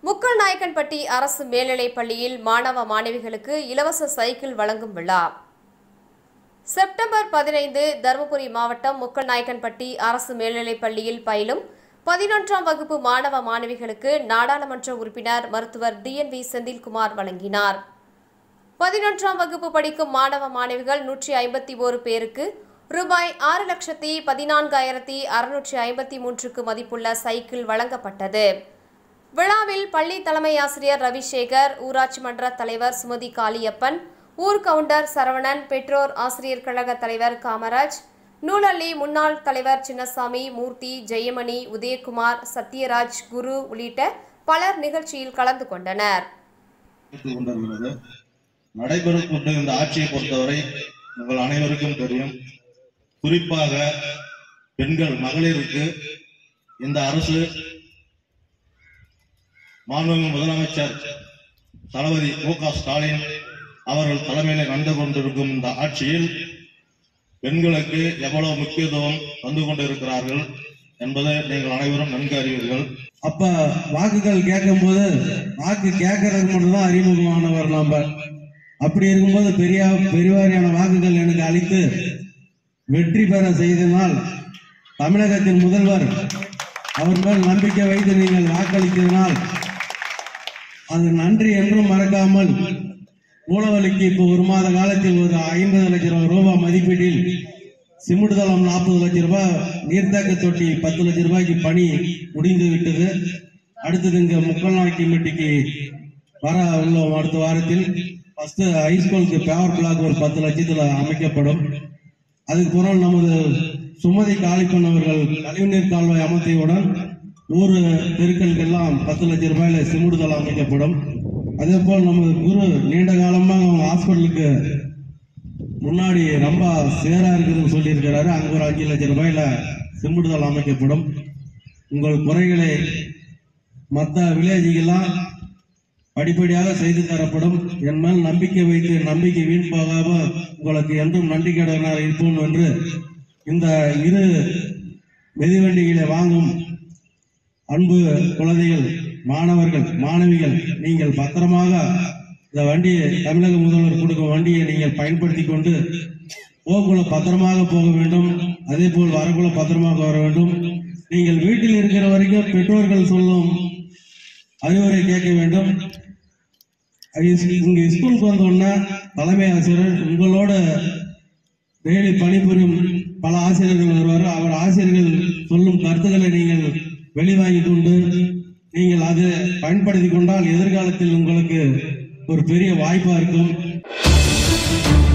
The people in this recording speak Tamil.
முக்கல் நாயக்கன்பட்டி அரசு மேல்நிலைப் பள்ளியில் மாணவ மாணவிகளுக்கு இலவச சைக்கிள் வழங்கும் விழா செப்டம்பர் பதினைந்து தருமபுரி மாவட்டம் முக்கல் நாயக்கன்பட்டி அரசு மேல்நிலைப் பள்ளியில் பயிலும் பதினொன்றாம் வகுப்பு மாணவ மாணவிகளுக்கு நாடாளுமன்ற உறுப்பினர் மருத்துவர் டிஎன்வி செந்தில்குமார் வழங்கினார் பதினொன்றாம் வகுப்பு படிக்கும் மாணவ மாணவிகள் நூற்றி ஐம்பத்தி ஓரு பேருக்கு ரூபாய் ஆறு லட்சத்தி பதினான்காயிரத்தி அறுநூற்றி ஐம்பத்தி மூன்றுக்கு மதிப்புள்ள சைக்கிள் வழங்கப்பட்டது விழாவில் பள்ளி தலைமை ஆசிரியர் ரவிசேகர் ஊராட்சி மன்ற தலைவர் சுமதி காளியப்பன் ஊர் கவுண்டர் சரவணன் பெற்றோர் ஆசிரியர் கழக தலைவர் காமராஜ் நூலள்ளி முன்னாள் தலைவர் சின்னசாமி மூர்த்தி ஜெயமணி உதயகுமார் சத்யராஜ் குரு உள்ளிட்ட பலர் நிகழ்ச்சியில் கலந்து கொண்டனர் எடுத்துக் கொண்டிருக்கிறது நடைபெறக் கொண்ட இந்த ஆட்சியை பொறுத்தவரை உங்கள் அனைவருக்கும் தெரியும் குறிப்பாக பெண்கள் மகளிருக்கு இந்த அரசு மாண்புமிகு முதலமைச்சர் தளபதி மு க ஸ்டாலின் அவர்கள் தலைமையில கண்டு கொண்டிருக்கும் இந்த ஆட்சியில் பெண்களுக்கு எவ்வளவு முக்கியத்துவம் தந்து கொண்டிருக்கிறார்கள் என்பதை நீங்கள் அனைவரும் நன்கு அறிவீர்கள் அப்ப வாக்குகள் கேட்கும்போது வாக்கு கேட்கறது மட்டும்தான் அறிமுகமானவர் நம்ம அப்படி இருக்கும்போது பெரிய பெருவாரியான வாக்குகள் எனக்கு அளித்து வெற்றி பெற செய்தனால் தமிழகத்தின் முதல்வர் அவர் மேல் நம்பிக்கை வைத்து நீங்கள் வாக்களித்ததனால் அது நன்றி என்றும் மறக்காமல் மூலவலிக்கு இப்போ ஒரு மாத காலத்தில் ஒரு ஐம்பது லட்சம் ரூபாய் மதிப்பீட்டில் சிமெண்ட் தளம் நாற்பது லட்சம் ரூபாய் நீர்த்தேக்க தொட்டி பத்து லட்சம் ரூபாய்க்கு பணி முடிந்து விட்டது அடுத்தது இங்க முக்கல்நாய்க்கு மெட்டிக்கு வர உள்ள அடுத்த வாரத்தில் ஃபர்ஸ்ட் ஹைஸ்கூலுக்கு பேவர் பிளாக் ஒரு பத்து லட்சத்துல அமைக்கப்படும் அதுக்கு பிறகு நமது சுமதி காளிப்பன் அவர்கள் கழிவுநீர் கால்வாய் அமைத்தியவுடன் நூறு தெருக்களுக்கெல்லாம் பத்து லட்சம் ரூபாயில சிமெண்ட் தளம் அமைக்கப்படும் அதே போல் நமது குரு நீண்ட காலமாக அவங்க ஹாஸ்பிட்டலுக்கு முன்னாடி ரொம்ப சேரா இருக்குதுன்னு சொல்லியிருக்கிறாரு அங்க ஒரு அஞ்சு லட்சம் ரூபாயில சிமெண்ட் தளம் அமைக்கப்படும் உங்கள் குறைகளை மற்ற வில்லேஜுக்கெல்லாம் படிப்படியாக செய்து தரப்படும் என் மேல் நம்பிக்கை வைத்து நம்பிக்கை வீண் போகாம உங்களுக்கு என்றும் நன்றி கடனாக இருப்போம் என்று இந்த இரு மிதிவண்டிகளை வாங்கும் அன்பு குழந்தைகள் மாணவர்கள் மாணவிகள் நீங்கள் பத்திரமாக இந்த வண்டியை தமிழக முதல்வர் கொடுக்கும் வண்டியை நீங்கள் பயன்படுத்தி கொண்டு போக்குள்ள பத்திரமாக போக வேண்டும் அதே போல் வரக்குள்ள பத்திரமாக வர வேண்டும் நீங்கள் வீட்டில் இருக்கிற வரைக்கும் பெற்றோர்கள் சொல்லும் அறிவுரை கேட்க வேண்டும் அது இங்க ஸ்கூலுக்கு வந்த உடனே தலைமை ஆசிரியர் உங்களோட டெய்லி பணிபுரியும் பல ஆசிரியர்கள் வருவார் அவர் ஆசிரியர்கள் சொல்லும் கருத்துக்களை நீங்கள் வெளிவாங்கி கொண்டு நீங்கள் அதை பயன்படுத்தி கொண்டால் எதிர்காலத்தில் உங்களுக்கு ஒரு பெரிய வாய்ப்பா இருக்கும்